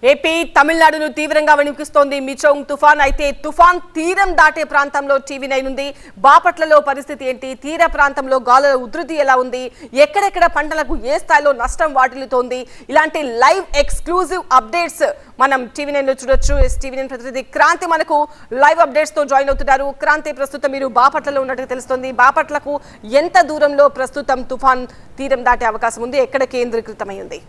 AP తమిళనాడును తీవ్రంగా వణికిస్తోంది మిచోంగ్ తుఫాన్ అయితే తుఫాన్ తీరం దాటే ప్రాంతంలో టీవీ నైన్ ఉంది బాపట్లలో పరిస్థితి ఏంటి తీర ప్రాంతంలో గాలుల ఉధృతి ఎలా ఉంది ఎక్కడెక్కడ పంటలకు ఏ స్థాయిలో నష్టం వాటిల్లుతోంది ఇలాంటి లైవ్ ఎక్స్క్లూజివ్ అప్డేట్స్ మనం టీవీ నైన్ లో చూడొచ్చు ఎస్ టీవీ నైన్ ప్రతినిధి క్రాంతి మనకు లైవ్ అప్డేట్స్ తో జాయిన్ అవుతున్నారు క్రాంతి ప్రస్తుతం మీరు బాపట్లలో ఉన్నట్టుగా తెలుస్తోంది బాపట్లకు ఎంత దూరంలో ప్రస్తుతం తుఫాన్ తీరం దాటే అవకాశం ఉంది ఎక్కడ కేంద్రీకృతమై ఉంది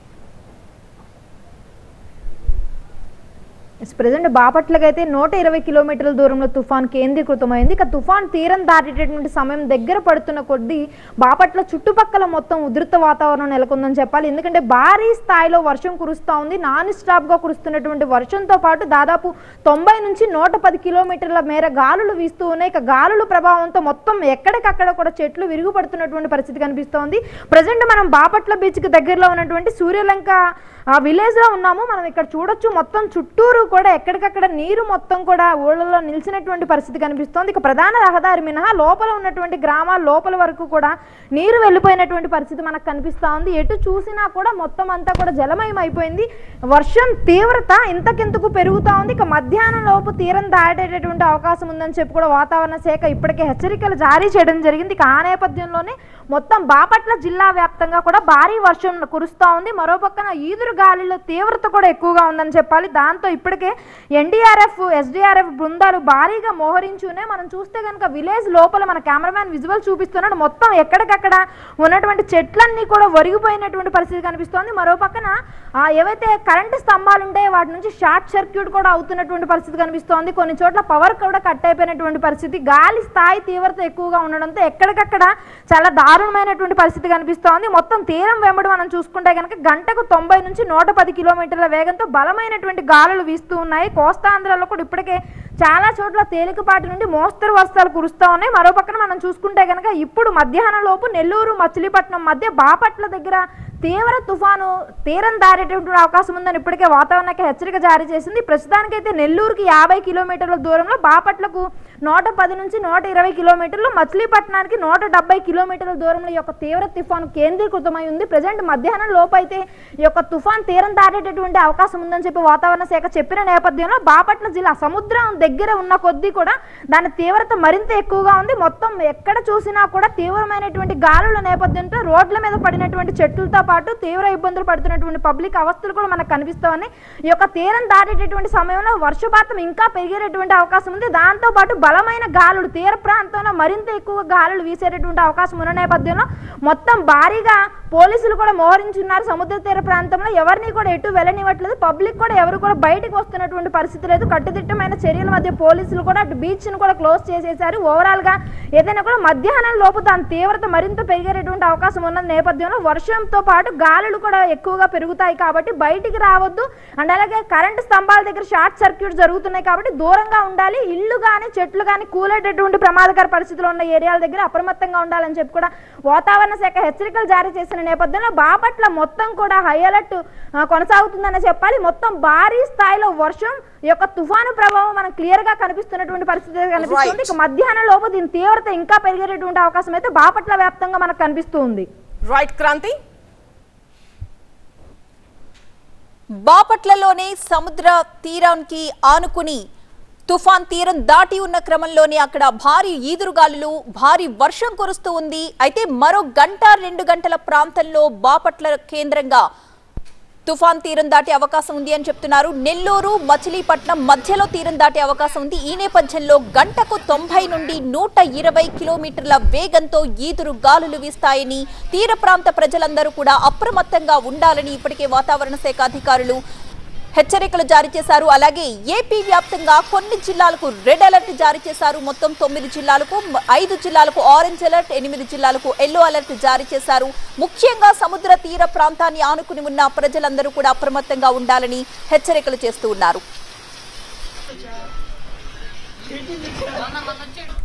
ప్రజెంట్ బాపట్లకైతే నూట ఇరవై కిలోమీటర్ల దూరంలో తుఫాన్ కేంద్రీకృతమైంది ఇక తుఫాన్ తీరం దాటేటటువంటి సమయం దగ్గర పడుతున్న కొద్దీ బాపట్ల చుట్టుపక్కల మొత్తం ఉధృత వాతావరణం నెలకొందని చెప్పాలి ఎందుకంటే భారీ స్థాయిలో వర్షం కురుస్తూ ఉంది నాన్ స్టాప్గా కురుస్తున్నటువంటి వర్షంతో పాటు దాదాపు తొంభై నుంచి నూట పది కిలోమీటర్ల మేర గాలులు వీస్తూ ఉన్నాయి ఇక గాలుల ప్రభావంతో మొత్తం ఎక్కడికక్కడ కూడా చెట్లు విరుగుపడుతున్నటువంటి పరిస్థితి కనిపిస్తోంది ప్రజెంట్ మనం బాపట్ల బీచ్కి దగ్గరలో ఉన్నటువంటి సూర్యలంక ఆ విలేజ్ లో ఉన్నాము మనం ఇక్కడ చూడొచ్చు మొత్తం చుట్టూరు కూడా ఎక్కడికక్కడ నీరు మొత్తం కూడా ఊళ్ళలో నిలిచినటువంటి పరిస్థితి కనిపిస్తోంది ఇక ప్రధాన రహదారి మినహా లోపల ఉన్నటువంటి గ్రామాల లోపల వరకు కూడా నీరు వెళ్ళిపోయినటువంటి పరిస్థితి మనకు కనిపిస్తా ఉంది ఎటు చూసినా కూడా మొత్తం అంతా కూడా జలమయం అయిపోయింది వర్షం తీవ్రత ఇంతకింతకు పెరుగుతా ఉంది ఇక మధ్యాహ్నం లోపు తీరం దాటేటటువంటి అవకాశం ఉందని చెప్పి కూడా వాతావరణ శాఖ ఇప్పటికే హెచ్చరికలు జారీ చేయడం జరిగింది ఇక ఆ నేపథ్యంలోనే మొత్తం బాపట్ల జిల్లా వ్యాప్తంగా కూడా భారీ వర్షం కురుస్తూ ఉంది మరో పక్కన ఈదురు గాలిలో తీవ్రత కూడా ఎక్కువగా ఉందని చెప్పాలి దాంతో ఇప్పటికే ఎన్డీఆర్ఎఫ్ ఎస్డీఆర్ఎఫ్ బృందాలు భారీగా మోహరించునే మనం చూస్తే కనుక విలేజ్ లోపల మన కెమెరామ్యాన్ విజువల్ చూపిస్తున్నాడు మొత్తం ఎక్కడికక్కడ ఉన్నటువంటి చెట్లన్నీ కూడా ఒరిగిపోయినటువంటి పరిస్థితి కనిపిస్తోంది మరో పక్కన ఆ, ఏవైతే కరెంటు స్తంభాలు ఉంటాయో వాటి నుంచి షార్ట్ సర్క్యూట్ కూడా అవుతున్నటువంటి పరిస్థితి కనిపిస్తోంది కొన్ని చోట్ల పవర్ కూడా కట్ అయిపోయినటువంటి పరిస్థితి గాలి స్థాయి తీవ్రత ఎక్కువగా ఉండడంతో ఎక్కడికక్కడ చాలా దారుణమైనటువంటి పరిస్థితి కనిపిస్తోంది మొత్తం తీరం వెంబడి మనం చూసుకుంటే కనుక గంటకు తొంభై నుంచి నూట పది కిలోమీటర్ల వేగంతో బలమైనటువంటి గాలులు వీస్తూ ఉన్నాయి కోస్తాంధ్రలో కూడా ఇప్పటికే చాలా చోట్ల తేలికపాటి నుండి మోస్తరు వర్షాలు కురుస్తూ ఉన్నాయి మరో పక్కన మనం చూసుకుంటే కనుక ఇప్పుడు మధ్యాహ్నం లోపు నెల్లూరు మచిలీపట్నం మధ్య బాపట్ల దగ్గర తీవ్ర తుఫాను తీరం దారేటటువంటి అవకాశం ఉందని ఇప్పటికే వాతావరణ శాఖ హెచ్చరిక జారీ చేసింది ప్రస్తుతానికైతే నెల్లూరుకి యాభై కిలోమీటర్ల దూరంలో బాపట్లకు నూట పది నుంచి నూట ఇరవై కిలోమీటర్లు మచిలీపట్నానికి నూట డెబ్బై కిలోమీటర్ల దూరంలో ఈ యొక్క తీవ్ర తుఫాను కేంద్రీకృతమై ఉంది ప్రజెంట్ మధ్యాహ్నం లోపు అయితే ఈ యొక్క తుఫాన్ తీరం దాటేటటువంటి అవకాశం ఉందని చెప్పి వాతావరణ శాఖ చెప్పిన నేపథ్యంలో బాపట్ల జిల్లా సముద్రం దగ్గర ఉన్న కొద్దీ కూడా దాని తీవ్రత మరింత ఎక్కువగా ఉంది మొత్తం ఎక్కడ చూసినా కూడా తీవ్రమైనటువంటి గాలుల నేపథ్యంతో రోడ్ల మీద పడినటువంటి చెట్లతో పాటు తీవ్ర ఇబ్బందులు పడుతున్నటువంటి పబ్లిక్ అవస్థలు కూడా మనకు కనిపిస్తూ ఉన్నాయి ఈ యొక్క తీరం దాటేటటువంటి సమయంలో వర్షపాతం ఇంకా పెరిగేటటువంటి అవకాశం ఉంది దాంతో పాటు బలమైన గాలులు తీర ప్రాంతంలో మరింత ఎక్కువ గాలులు వీసేటటువంటి అవకాశం ఉన్న నేపథ్యంలో మొత్తం భారీగా పోలీసులు కూడా మోహరించున్నారు సముద్ర తీర ప్రాంతంలో ఎవరిని కూడా ఎటు వెళ్ళనివ్వట్లేదు పబ్లిక్ కూడా ఎవరు కూడా బయటకు వస్తున్నటువంటి పరిస్థితి లేదు కట్టుదిట్టమైన చర్యల మధ్య పోలీసులు కూడా అటు బీచ్ ను కూడా క్లోజ్ చేసేశారు ఓవరాల్ గా ఏదైనా కూడా మధ్యాహ్నం లోపు దాని తీవ్రత మరింత పెరిగేటటువంటి అవకాశం ఉన్న నేపథ్యంలో వర్షంతో పాటు గాలులు కూడా ఎక్కువగా పెరుగుతాయి కాబట్టి బయటికి రావద్దు అండ్ అలాగే కరెంటు స్తంభాల దగ్గర షార్ట్ సర్క్యూట్ జరుగుతున్నాయి కాబట్టి దూరంగా ఉండాలి ఇల్లు కానీ చెట్లు కానీ కూలేటటువంటి ప్రమాదకర పరిస్థితులు ఉన్న ఏరియాల దగ్గర అప్రమత్తంగా ఉండాలని చెప్పి కూడా వాతావరణ శాఖ హెచ్చరికలు జారీ చేసిన నేపథ్యంలో బాపట్ల మొత్తం కూడా హై అలర్ట్ ఆ, కొనసాగుతుందని చెప్పాలి మొత్తం భారీ స్థాయిలో వర్షం ఈ యొక్క తుఫాను ప్రభావం మనకు క్లియర్ గా కనిపిస్తున్నటువంటి పరిస్థితి కనిపిస్తుంది ఇక మధ్యాహ్నం లోపు దీని తీవ్రత ఇంకా పెరిగేటటువంటి అవకాశం అయితే బాపట్ల వ్యాప్తంగా మనకు కనిపిస్తూ ఉంది రైట్ క్రాంతి బాపట్లలోనే సముద్ర తీరానికి ఆనుకుని తుఫాన్ తీరం దాటి ఉన్న క్రమంలోనే అక్కడ భారీ ఈదురుగాలులు భారీ వర్షం కురుస్తూ ఉంది అయితే మరో గంట రెండు గంటల ప్రాంతంలో బాపట్ల కేంద్రంగా తుఫాన్ తీరం దాటే అవకాశం ఉంది అని చెప్తున్నారు నెల్లూరు మచిలీపట్నం మధ్యలో తీరం దాటే అవకాశం ఉంది ఈ నేపథ్యంలో గంటకు తొంభై నుండి నూట ఇరవై కిలోమీటర్ల వేగంతో ఈదురు గాలులు వీస్తాయని తీర ప్రాంత ప్రజలందరూ కూడా అప్రమత్తంగా ఉండాలని ఇప్పటికే వాతావరణ శాఖ అధికారులు హెచ్చరికలు జారీ చేశారు అలాగే ఏపీ వ్యాప్తంగా కొన్ని జిల్లాలకు రెడ్ అలర్ట్ జారీ చేశారు మొత్తం తొమ్మిది జిల్లాలకు మ- ఐదు జిల్లాలకు ఆరెంజ్ అలర్ట్ ఎనిమిది జిల్లాలకు ఎల్లో అలర్ట్ జారీ చేశారు ముఖ్యంగా సముద్ర తీర ప్రాంతాన్ని ఆనుకుని ఉన్న ప్రజలందరూ కూడా అప్రమత్తంగా ఉండాలని హెచ్చరికలు చేస్తూ ఉన్నారు